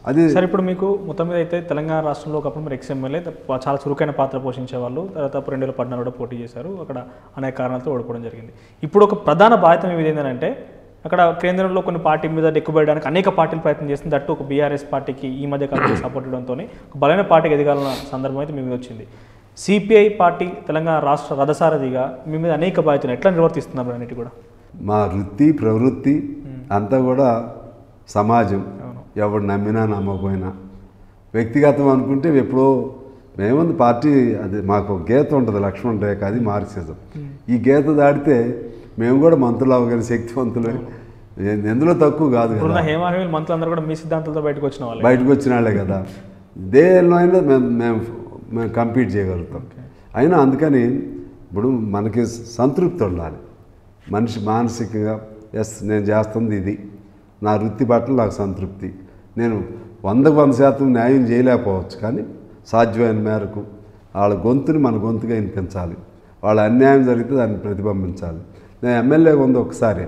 అది సార్ ఇప్పుడు మీకు మొత్తం మీద అయితే తెలంగాణ రాష్ట్రంలో ఒకప్పుడు మీరు ఎక్స్ ఎమ్మెల్యే చాలా చురుకైన పాత్ర పోషించే వాళ్ళు తర్వాత రెండు వేల పద్నాలుగులో పోటీ చేశారు అక్కడ అనేక కారణాలతో ఓడిపోవడం జరిగింది ఇప్పుడు ఒక ప్రధాన బాధ్యత మీద ఏంటంటే అక్కడ కేంద్రంలో కొన్ని పార్టీ మీద ఎక్కుబడడానికి అనేక పార్టీలు ప్రయత్నం చేస్తుంది దట్టు ఒక బీఆర్ఎస్ పార్టీకి ఈ మధ్య కాలంలో సపోర్ట్ ఇవ్వడంతో ఒక బలమైన పార్టీకి ఎదగాలన్న సందర్భం అయితే మీ మీద వచ్చింది సిపిఐ పార్టీ తెలంగాణ రాష్ట్ర రథసారథిగా మీ మీద అనేక బాధ్యతలు ఎట్లా నిర్వర్తిస్తున్నారు అన్నిటి కూడా మా వృత్తి ప్రవృత్తి అంతా కూడా సమాజం ఎవడు నమ్మినా నమ్మకపోయినా వ్యక్తిగతం అనుకుంటే ఎప్పుడో మేముంది పార్టీ అది మాకు ఒక గీత ఉంటుంది లక్ష్మణ్ రేఖ అది మార్క్సిజం ఈ గీత దాటితే మేము కూడా మంత్రులు అవ్వగలిగిన శక్తివంతులు ఎందులో తక్కువ కాదు కదా ఇప్పుడున్న హేమాహేమిల్ మంత్రులందరూ కూడా మీ సిద్ధాంతాలతో బయటకు వచ్చిన వాళ్ళే బయటకు వచ్చిన వాళ్ళే కదా దేనిలో అయినా మేము మేము మేము కంపీట్ చేయగలుగుతాం అయినా అందుకని ఇప్పుడు మనకి సంతృప్తి ఉండాలి మనిషి మానసికంగా ఎస్ నేను చేస్తుంది ఇది నా వృత్తి పట్ల నాకు సంతృప్తి నేను వందకు వంద శాతం న్యాయం చేయలేకపోవచ్చు కానీ సాధ్యమైన మేరకు వాళ్ళ గొంతుని మన గొంతుగా వినిపించాలి వాళ్ళ అన్యాయం జరిగితే దాన్ని ప్రతిబింబించాలి నేను ఎమ్మెల్యేగా ఉంది ఒకసారి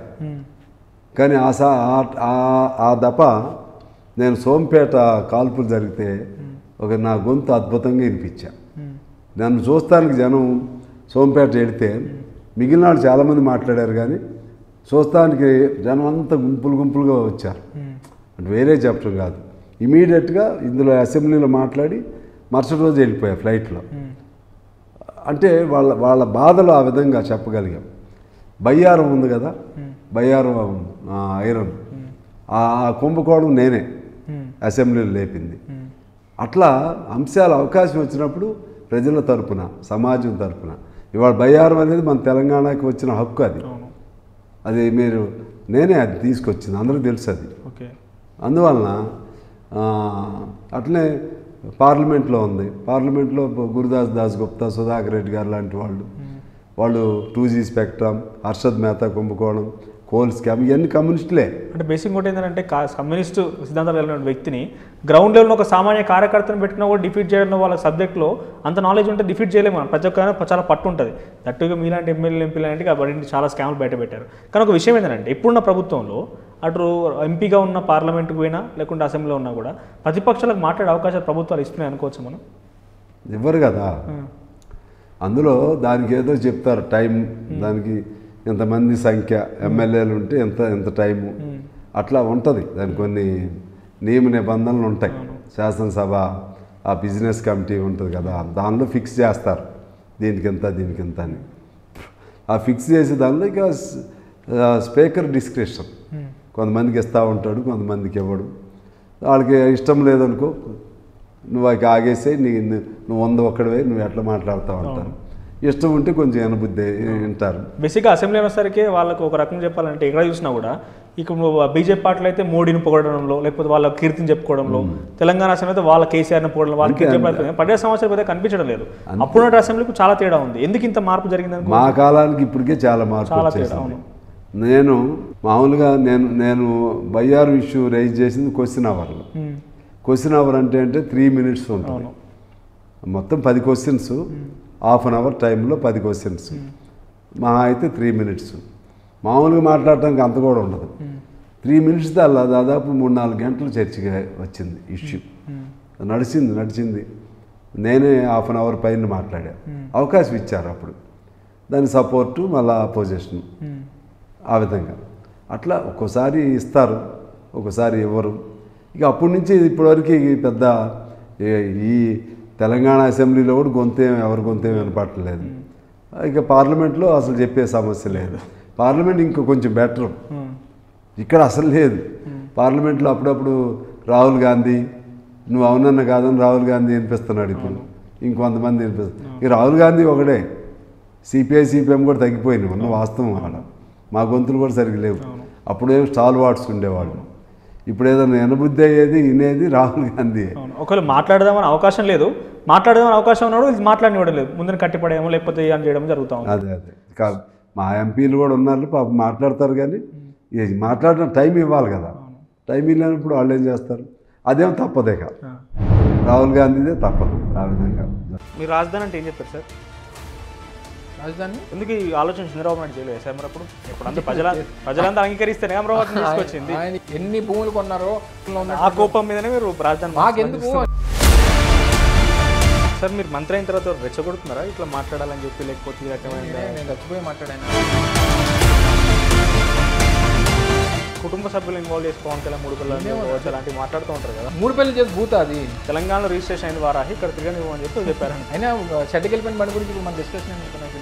కానీ ఆ సా ఆ- ఆ- ఆ దప నేను సోంపేట కాల్పులు జరిగితే ఒక నా గొంతు అద్భుతంగా వినిపించా నన్ను చూస్తానికి జనం సోంపేట వెళితే మిగిలిన వాళ్ళు చాలామంది మాట్లాడారు కానీ చూస్తానికి జనం అంతా గుంపులు గుంపులుగా వచ్చారు అంటే వేరే చెప్పడం కాదు ఇమీడియట్గా ఇందులో అసెంబ్లీలో మాట్లాడి మరుసటి రోజు వెళ్ళిపోయా ఫ్లైట్లో అంటే వాళ్ళ వాళ్ళ బాధలు ఆ విధంగా చెప్పగలిగాం బయ్యారం ఉంది కదా బయ్యారం ఆ, ఐరన్ ఆ ఆ కుంభకోణం నేనే అసెంబ్లీలో లేపింది అట్లా అంశాలు అవకాశం వచ్చినప్పుడు ప్రజల తరపున సమాజం తరపున ఇవాళ బయ్యారం అనేది మన తెలంగాణకి వచ్చిన హక్కు అది అవును అది మీరు నేనే అది తీసుకొచ్చింది అందరికీ తెలుసు అది ఓకే అందువలన ఆ, అట్లనే పార్లమెంట్లో ఉంది పార్లమెంట్లో గురుదాస్ దాస్ గుప్తా సుధాకర్ రెడ్డి గారు లాంటి వాళ్ళు వాళ్ళు two G spectrum Harshad Mehta కుంభకోణం కోల్ స్కామ్ ఇవన్నీ కమ్యూనిస్టులే అంటే బేసిక్ ఒకటి ఏంటంటే కా- కమ్యూనిస్టు సిద్ధాంతాలు కలిగిన వ్యక్తిని గ్రౌండ్ లెవెల్లో ఒక సామాన్య కార్యకర్తను పెట్టినా కూడా డిఫీట్ చేయడం వాళ్ళ సబ్జెక్ట్లో అంత నాలెడ్జ్ ఉంటే డిఫీట్ చేయలేము మనం ప్రతి ఒక్క చాలా పట్టు ఉంటుంది దట్టుగా మీలాంటి ఎమ్మెల్యే ఎంపీ లాంటి కాబట్టి చాలా స్కామ్లు బయట పెట్టారు కానీ ఒక విషయం ఏంటంటే ఇప్పుడున్న ప్రభుత్వంలో అటు ఎంపీగా ఉన్న పార్లమెంట్కి పోయినా లేకుంటే అసెంబ్లీలో ఉన్నా కూడా ప్రతిపక్షాలకు మాట్లాడే అవకాశాలు ప్రభుత్వాలు ఇస్తున్నాయి అనుకోవచ్చు మనం ఇవ్వరు కదా అందులో దానికి ఏదో చెప్తారు టైం దానికి ఇంతమంది సంఖ్య ఎమ్మెల్యేలు ఉంటే ఎంత ఎంత టైము అట్లా ఉంటుంది దానికి కొన్ని నియమ నిబంధనలు ఉంటాయి శాసనసభ ఆ బిజినెస్ కమిటీ ఉంటుంది కదా దానిలో ఫిక్స్ చేస్తారు దీనికి ఎంత దీనికి ఎంత అని ఆ ఫిక్స్ చేసే దానిలో ఇక స్- ఆ, స్పీకర్ డిస్క్రిప్షన్ కొంతమందికి ఇస్తూ ఉంటాడు కొంతమందికి ఇవ్వడు వాళ్ళకి ఇష్టం లేదనుకో నువ్వు అవి ఆగేసే నీ నీ- నువ్వు వంద ఒక్కడివే నువ్వు ఎట్లా మాట్లాడుతూ ఉంటారు ఇష్టం ఉంటే కొంచెం వినబుద్ధి వింటారు బేసిక్గా అసెంబ్లీ అనేసరికి వాళ్ళకు ఒక రకం చెప్పాలంటే ఎక్కడ చూసినా కూడా ఇక బీజేపీ పార్టీలు అయితే మోడీని పొగడడంలో లేకపోతే వాళ్ళ కీర్తిని చెప్పుకోవడంలో తెలంగాణ అసెంబ్లీ అయితే వాళ్ళ కేసీఆర్ని పొగడడం వాళ్ళ కీర్తి చెప్పడం పడే సంవత్సరం అయితే కనిపించడం లేదు అప్పుడున్న అసెంబ్లీకి చాలా తేడా ఉంది ఎందుకు ఇంత మార్పు జరిగింది అనుకో మా కాలానికి ఇప్పటికే చాలా మార్పు చాలా తేడా, వచ్చేసింది అవును. నేను మామూలుగా నేను నేను బయ్యారు ఇష్యూ రైజ్ చేసింది క్వశ్చన్ అవర్లో ఉమ్, క్వశ్చన్ అవర్ అంటే అంటే త్రీ మినిట్స్ ఉంటుంది అవును మొత్తం పది క్వశ్చన్స్ హాఫ్ అన్ అవర్ టైంలో పది క్వశ్చన్స్ మా అయితే త్రీ మినిట్స్ మామూలుగా మాట్లాడటానికి అంత కూడా ఉండదు త్రీ మినిట్స్ అలా దాదాపు మూడు నాలుగు గంటలు చర్చగా వచ్చింది ఇష్యూ నడిచింది నడిచింది నేనే హాఫ్ అన్ అవర్ పైన మాట్లాడా అవకాశం ఇచ్చారు అప్పుడు దాని సపోర్టు మళ్ళీ అపోజిషన్ ఉమ్, ఆ విధంగా అట్లా ఒక్కోసారి ఇస్తారు ఒక్కోసారి ఇవ్వరు ఇక అప్పటి నుంచి ఇప్పటివరకు ఈ పెద్ద ఏ- ఈ తెలంగాణ అసెంబ్లీలో కూడా గొంతేం ఎవరి గొంతేం వినపట్టలేదు ఇక పార్లమెంట్లో అసలు చెప్పే సమస్య లేదు పార్లమెంట్ ఇంకో కొంచెం బెటర్ ఉమ్, ఇక్కడ అసలు లేదు పార్లమెంట్లో అప్పుడప్పుడు రాహుల్ గాంధీ నువ్వు అవునన్న కాదని రాహుల్ గాంధీ వినిపిస్తున్నాడు ఇప్పుడు ఇంకొంతమంది వినిపిస్తారు ఇక రాహుల్ గాంధీ ఒకడే సిపిఐ సిపిఎం కూడా తగ్గిపోయినాయి ఉన్న వాస్తవం అక్కడ మా గొంతులు కూడా సరిగ్గా లేవు అప్పుడేం స్టాల్ వార్డ్స్ ఉండేవాళ్ళు ఇప్పుడు ఏదైనా ఎనబుద్ధి అయ్యేది వినేది రాహుల్ గాంధీ అవును ఒకవేళ మాట్లాడదామని అవకాశం లేదు మాట్లాడదామని అవకాశం ఉన్నాడు ఇది మాట్లాడినివ్వడం లేదు ముందుని కట్టిపడేయము లేకపోతే అని చేయడం జరుగుతూ ఉంది అదే అదే కా మా ఎంపీలు కూడా ఉన్నారు పాపం మాట్లాడతారు కానీ ఇక మాట్లాడిన టైం ఇవ్వాలి కదా టైం ఇవ్వలేనప్పుడు వాళ్ళు ఏం చేస్తారు అదేం తప్పదే కాదు ఆ. రాహుల్ గాంధీదే తప్పదు ఆ విధంగా మీరు రాజధాని అంటే ఏం చెప్తారు సార్ రాజధాని ఎందుకు ఈ ఆలోచన చంద్రబాబు నాయుడు చేయలేదు సార్ మరి అప్పుడు ఇప్పుడు అంతా ప్రజల ప్రజలంతా అంగీకరిస్తేనే అమరావతి తీసుకొచ్చింది ఆయన ఎన్ని భూములు కొన్నారో ఉన్న- ఆ కోపం మీదనే మీరు రాజధాని మాకెందుకు సార్ మీరు మంత్రి అయిన తర్వాత రెచ్చగొడుతున్నారా ఇట్లా మాట్లాడాలని చెప్పి లేకపోతే ఈ రకమైన నేనే- నేను చచ్చిపోయి మాట్లాడాను కుటుంబ సభ్యులు ఇన్వాల్వ్ చేసి పవన్ కళ్యాణ్ మూడు పిల్లలు కావచ్చు అలాంటివి మాట్లాడుతూ ఉంటారు కదా మూడు పెళ్లి చేసి భూత అది తెలంగాణలో రిజిస్ట్రేషన్ అయిన వారాహి ఇక్కడ తిరగనివ్వు అని చెప్పి చెప్పారండి అయినా షెడ్కి వెళ్ళిపోయిన బండి గురించి ఇప్పుడు మన డిస్కషన్ ఎందుకు నాకు